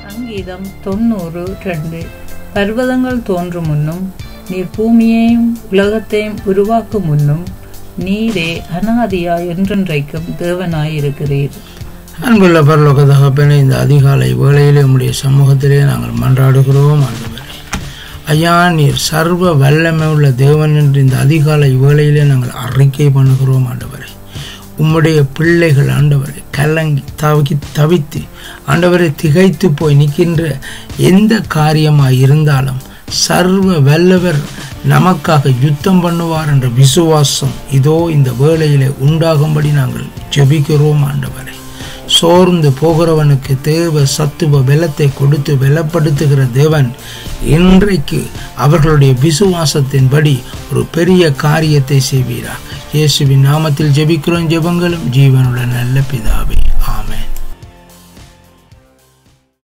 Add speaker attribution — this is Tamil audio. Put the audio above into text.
Speaker 1: சங்கீதம் தொண்ணூறு ரெண்டு பர்வதங்கள் தோன்றும் முன்னும் நீர் பூமியையும் உலகத்தையும் உருவாக்கும் முன்னும் நீரே அனாதியா என்றென்றைக்கும் தேவனாயிருக்கிறீர்
Speaker 2: அன்புள்ள பரலோக தகப்பனே இந்த அதிகாலை வேளையிலே உம்முடைய சமூகத்திலே நாங்கள் மன்றாடுகிறோம் ஆண்டவரே ஐயா நீர் சர்வ வல்லமை உள்ள தேவன் என்று இந்த அதிகாலை வேளையிலே நாங்கள் அறிக்கை பண்ணுகிறோம் ஆண்டவரே உம்முடைய பிள்ளைகள் ஆண்டவரை கலங்கி தவிக்கி தவித்து ஆண்டவரை திகைத்து போய் நிற்கின்ற எந்த காரியமாக இருந்தாலும் சர்வ வல்லவர் நமக்காக யுத்தம் பண்ணுவார் என்ற விசுவாசம் இதோ இந்த வேளையிலே உண்டாகும்படி நாங்கள் ஜெபிக்கிறோம் ஆண்டவரை சோர்ந்து போகிறவனுக்கு தேவ சத்துவ பலத்தை கொடுத்து பலப்படுத்துகிற தேவன் இன்றைக்கு அவர்களுடைய விசுவாசத்தின்படி ஒரு பெரிய காரியத்தை செய்வீரா இயேசுவின் நாமத்தில் ஜெபிக்கிறோம் ஜெபங்களும் ஜீவனுள்ள நல்ல பிதாவே